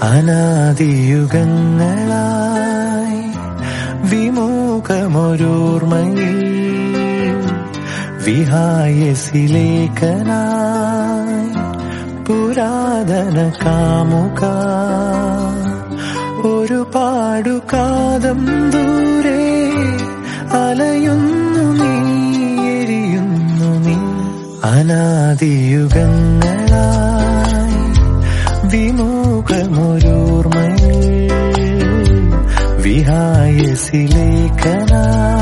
അനാദിയുഗങ്ങളായി വിമുഖമൊരോർമ്മയിൽ വിഹായസിലേക്കനായി പുരാതന കാമുക ഒരു പാടുകാതം ദൂരെ അലയുന്നു നീ എരിയുന്നു നീ അനാദിയുഗങ്ങളായി വിമുഖമൊരോർമ്മയിൽ വിഹായസിലേക്കനായി